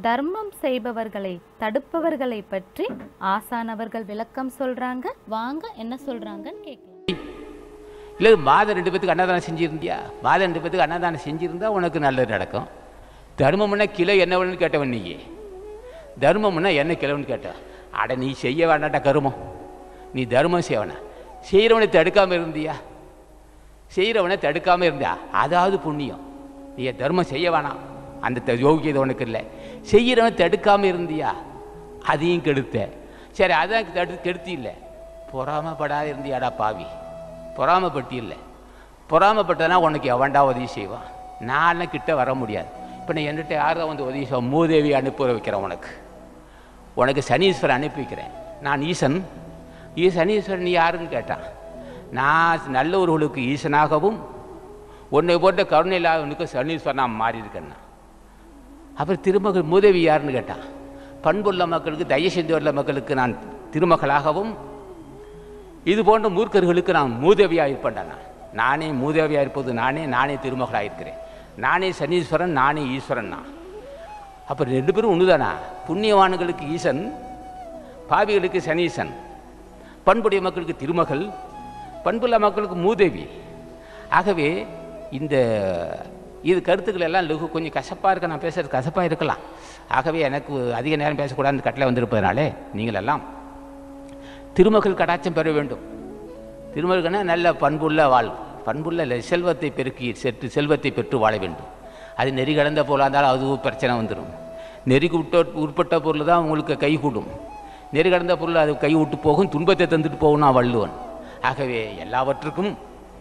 தர்மம் செய்பவர்களை தடுப்பவர்களை பற்றி ஆசானவர்கள் விளக்கம் சொல்றாங்க வாங்க என்ன சொல்றாங்கன்னு கேட்கலாம் இல்லை மாதம் ரெண்டு பேத்துக்கு அன்னதானம் செஞ்சிருந்தியா மாதம் ரெண்டு பேத்துக்கு அன்னதானம் செஞ்சிருந்தா உனக்கு நல்லது நடக்கும் தர்மம்னா கிலோ என்ன வேணும்னு கேட்டவன் நீயே தர்மம்னா என்ன கிலோன்னு கேட்ட அட நீ செய்ய வேண்டாம்டா கருமம் நீ தர்மம் செய்வனா செய்கிறவனை தடுக்காமல் இருந்தியா செய்கிறவனை தடுக்காமல் இருந்தா அதாவது புண்ணியம் நீ தர்மம் செய்ய வேணாம் அந்த த- யோகியதை உனக்கு இல்லை செய்கிறவனை தடுக்காமல் இருந்தியா அதையும் கெடுத்த சரி அதான் தடு கெடுத்தி இல்லை பொறாமப்படாத இருந்தியாடா பாவி பொறாமப்பட்டு இல்லை பொறாமப்பட்டதுனா உனக்கு எவன்டா உதவி செய்வான் நான் கிட்ட வர முடியாது இப்போ நான் என்கிட்ட யாரும் வந்து உதவி செய்வான் மூதேவி அனுப்பி வைக்கிறேன் உனக்கு உனக்கு சனீஸ்வரன் அனுப்பி வைக்கிறேன் நான் ஈசன் ஈ சனீஸ்வரன் நீ யாருன்னு கேட்டான் நான் நல்லவர்களுக்கு ஈசனாகவும் உன்னை போட்ட கருணை இல்லாதவனுக்கு சனீஸ்வரன் நான் மாறி இருக்கேன்னா அப்புறம் திருமகள் மூதேவி யாருன்னு கேட்டான் பண்புள்ள மக்களுக்கு தயவு செஞ்சுள்ள மக்களுக்கு நான் திருமகளாகவும் இது போன்ற மூர்க்கர்களுக்கு நான் மூதேவியாக இருப்பேன்டா நான் நானே மூதேவியாக இருப்பது நானே நானே திருமகளாக இருக்கிறேன் நானே சனீஸ்வரன் நானே ஈஸ்வரன் நான் அப்போ ரெண்டு பேரும் ஒன்றுதானா புண்ணியவான்களுக்கு ஈசன் பாவிகளுக்கு சனீசன் பண்புடைய மக்களுக்கு திருமகள் பண்புள்ள மக்களுக்கு மூதேவி ஆகவே இந்த இது கருத்துக்கள் எல்லாம் லகு கொஞ்சம் கசப்பாக இருக்க நான் பேசுறது கசப்பாக இருக்கலாம் ஆகவே எனக்கு அதிக நேரம் பேசக்கூடாதுன்னு கட்டளை வந்திருப்பதனாலே நீங்கள் எல்லாம் திருமகள் கடாட்சம் பெற வேண்டும் திருமகள்னா நல்ல பண்புள்ள வாழ் பண்புள்ள இல்லை, செல்வத்தை பெருக்கி செற்று செல்வத்தை பெற்று வாழ வேண்டும் அது நெறி கடந்த பொருளாக இருந்தாலும் அதுவும் பிரச்சனை வந்துடும் நெறிக்கு உட்ட உட்பட்ட பொருள் தான் உங்களுக்கு கை கூடும் நெறி கடந்த பொருள் அது கை விட்டு போகும் துன்பத்தை தந்துட்டு போகும் நான் வள்ளுவன் ஆகவே எல்லாவற்றுக்கும்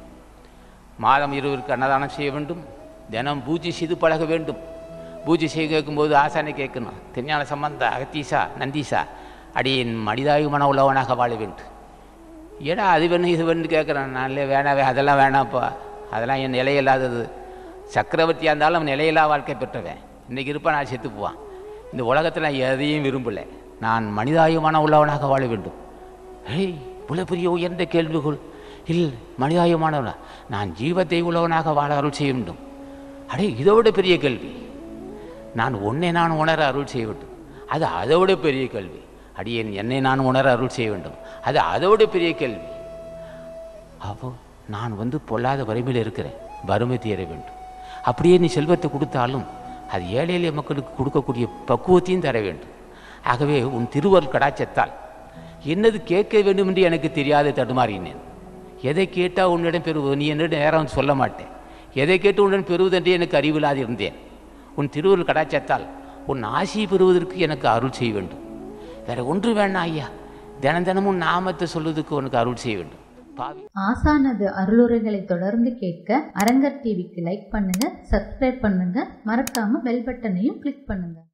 மாதம் இருவருக்கு அன்னதானம் செய்ய வேண்டும் தினம் பூஜை செய்து பழக வேண்டும் பூஜை செய்ய கேட்கும்போது ஆசானை கேட்கணும் திருஞான சம்பந்த அகத்தீசா நந்தீசா அடியின் மனிதாயுமான உள்ளவனாக வாழ வேண்டும் ஏடா அது வேணும் இது வேணும்னு கேட்குறான் நல்ல வேணாவே அதெல்லாம் வேணாப்பா அதெல்லாம் என் நிலையில்லாதது சக்கரவர்த்தியாக இருந்தாலும் அவன் நிலையில்லா வாழ்க்கை பெற்றவன் இன்றைக்கி இருப்பான் நான் செத்து போவான் இந்த உலகத்தில் நான் எதையும் விரும்பலை நான் மனிதாயுமான உள்ளவனாக வாழ வேண்டும் ஏய் இவ்வளோ பெரிய உயர்ந்த கேள்விகள் இல் மனிதாயுமானவனா நான் ஜீவத்தை உள்ளவனாக வாழ அருள் செய்ய வேண்டும் அடே இதை விட பெரிய கேள்வி நான் உன்னை நான் உணர அருள் செய்ய வேண்டும் அது அதை விட பெரிய கேள்வி அடியேன் என்னை நான் உணர அருள் செய்ய வேண்டும் அது அதை விட பெரிய கேள்வி அப்போ நான் வந்து பொல்லாத வறுமையில் இருக்கிறேன் வறுமை தீர வேண்டும் அப்படியே நீ செல்வத்தை கொடுத்தாலும் அது ஏழை எளிய மக்களுக்கு கொடுக்கக்கூடிய பக்குவத்தையும் தர வேண்டும் ஆகவே உன் திருவருள் கடாச்சத்தால் என்னது கேட்க வேண்டும் என்று எனக்கு தெரியாத தடுமாறினேன் எதை கேட்டால் உன்னிடம் பெறுவது நீ என்னிடம் நேரம் சொல்ல மாட்டேன் எதை கேட்டு உன்னிடம் பெறுவதென்றே எனக்கு அறிவில்லாது இருந்தேன் உன் திருவருள் கடாச்சத்தால் உன் ஆசி பெறுவதற்கு எனக்கு அருள் செய்ய வேண்டும் வேற ஒன்று வேணாம் ஐயா தினம் தினமும் நாமத்தை சொல்வதற்கு உனக்கு அருள் செய்ய வேண்டும் பாவி ஆசானது அருளுரைகளை தொடர்ந்து கேட்க அரங்கர் டிவிக்கு லைக் பண்ணுங்க சப்ஸ்கிரைப் பண்ணுங்க மறக்காம பெல் பட்டனையும் கிளிக் பண்ணுங்க